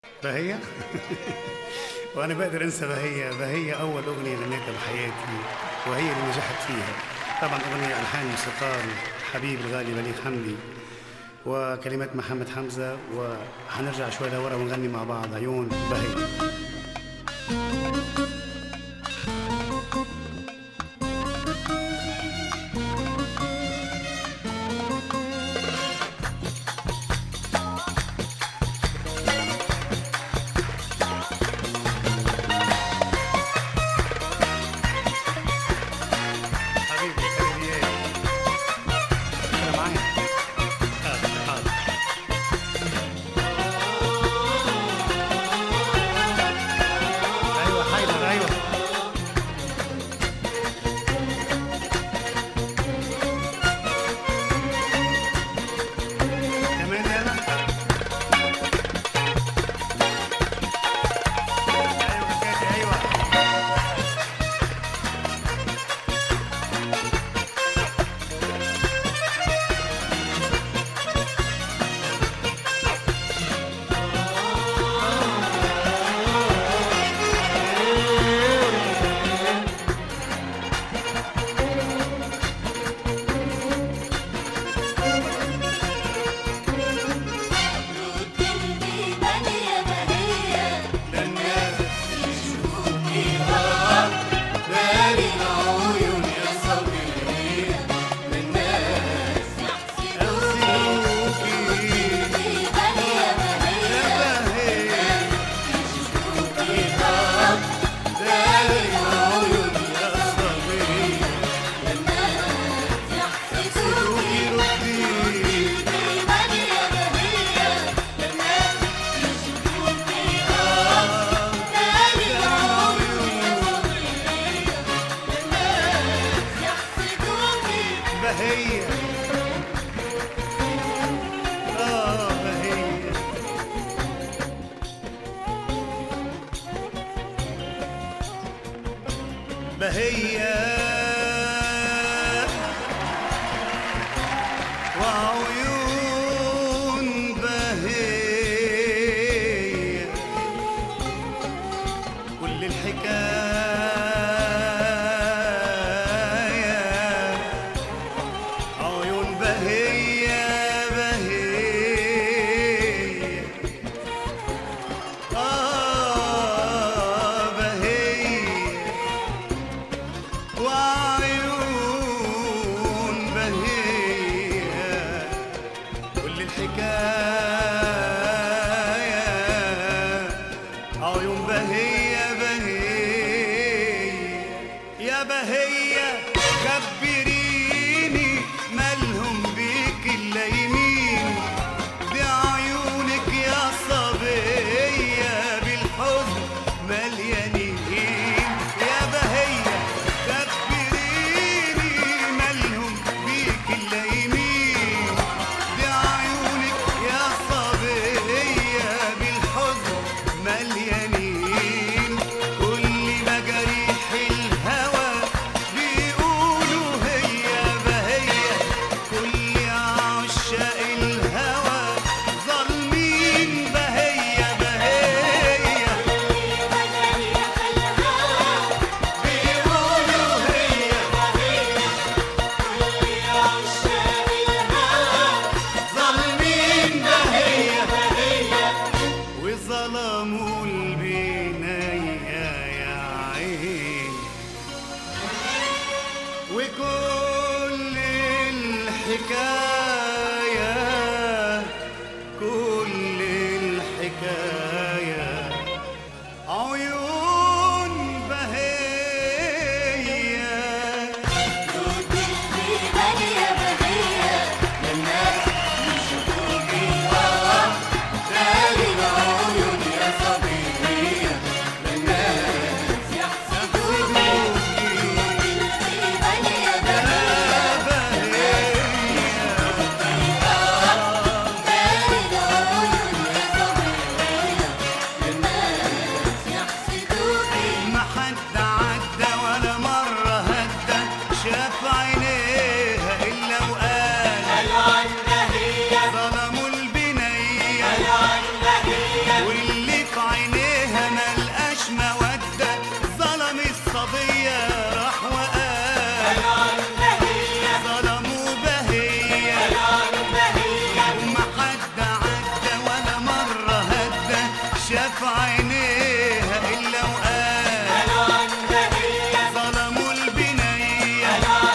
بهية وأنا بقدر أنسى بهية بهية أول أغنية غنيتها بحياتي وهي اللي نجحت فيها طبعا أغنية ألحان موسيقار حبيب الغالي بليغ حمدي وكلمات محمد حمزة وحنرجع شوي لورا ونغني مع بعض عيون بهية حبيبي حبيبي إيه. أنا معايا حاضر حاضر ايوه حيدر ايوه كمان يلا ايوه حكايتي ايوه بهية آه بهية بهية وعيون بهية كل الحكاية عيون بهية بهية آه بهية وعيون بهية كل الحكاية عيون بهية بهية يا بهية خبريني مالهم بيك إلا يمين بعيونك يا صبية بالحزن مليانين يا بهية خبريني مالهم بيك إلا يمين بعيونك يا صبية بالحزن مليانين كل مجاريح الهوى بيقولوا هي بهية كل عشاق الهوى ظالمين بهية بهية بيقولوا هي ظالمين بهية وظلموا البناية يا عين وكل الحكاية كل الحكاية عيون بهية بهية في عينيها ملقاش مودة ظلم الصبية راح وقال ظلموا بهية وما حد عدى ولا مرة هدى شاف عينيها إلا وقال ظلموا البنية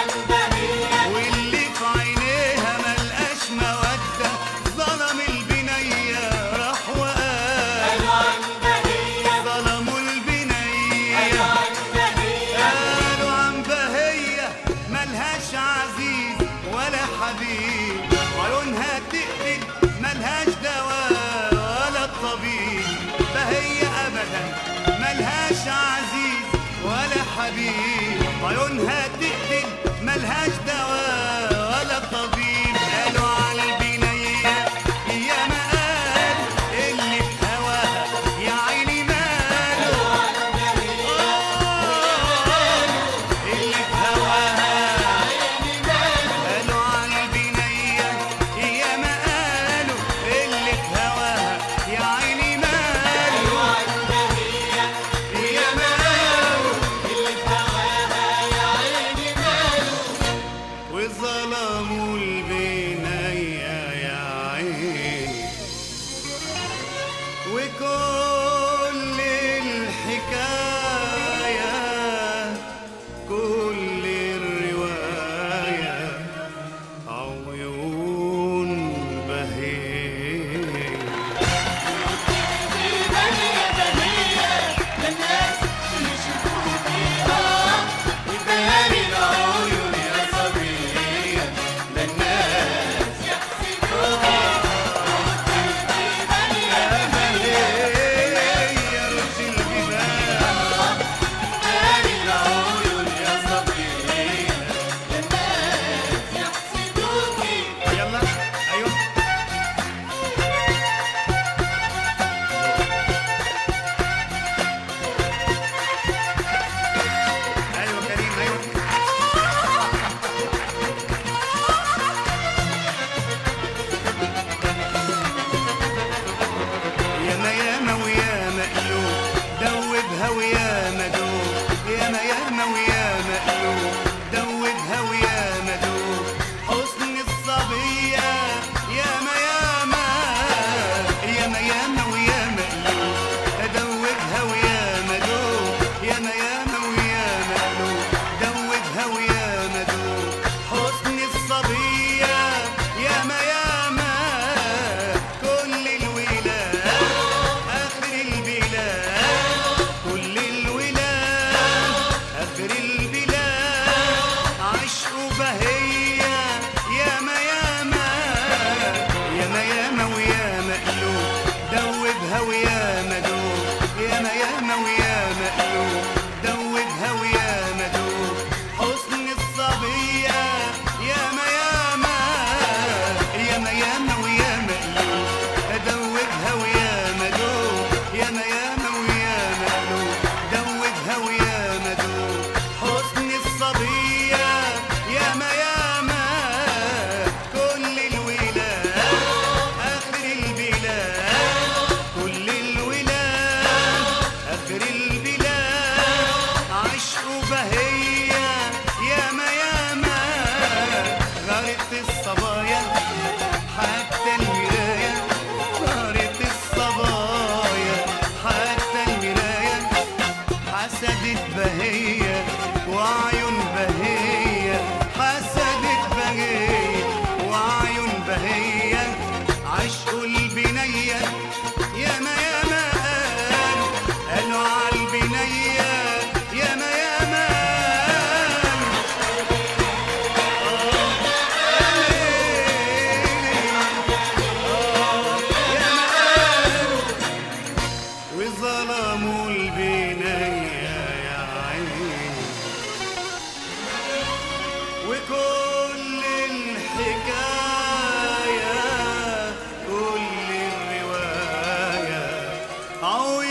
واللي في عينيها ملقاش مودة ظلم البنية راح وقال ظلموا البنية قالوا عن بهية ملهاش عزيز ولا حبيب وعيونها تقتل ملهاش دواء ولا الطبيب بهية أبدا ملهاش عزيز ولا حبيب وعيونها تقتل ملهاش دواء ولا طبيب قالوا على البنية يا ما قال اللي في هواها يا عيني ماله اللي في هواها قالوا على البنية يا ما قالوا اللي في هواها يا عيني ماله يا ما قالوا وظلموا البنية يا عيني وكل الحكاية كل الرواية عيون بهية وداري العيون يا صبية للناس يا رش الجبال داري العيون يا صبية يلا ايوه ايوه كريم ايوه ياما ياما ويا مقلوب دوبها ويا مدوب ياما ياما ويا مقلوب دوبها ويا مدوب حسن الصبية ياما ياما ياما ياما ويا مقلوب دوبها ويا مدوب ياما ياما ويا مقلوب دوبها ويا مدوب حسن الصبية ياما ياما كل الولاد آخر البلاد كل الولاد آخر البلاد عشقوا بهية ياما ياما ياما ياما ويا مقلوب دوبها ويا مدوب ياما ياما ويا مقلوب دوبها ويا مدوب حسن الصبية ياما ياما ياما ياما ويا مقلوب دوبها ويا مدوب ياما ياما ويا مقلوب دوبها ويا مدوب حسن الصبية ياما ياما كل الولاد آخر البلاد كل الولاد آخر البلاد عشقوا بهية ياما ياما غارت الصبايا حتى المراية غارت الصبايا حتى المراية حسدت بهية وعيون بهية حسدت بهية وعيون بهية عشقوا البنية ياما ياما قالوا قالوا على البنية ياما ياما وظلموا البنية يا عيني وكل الحكاية كل الرواية عيون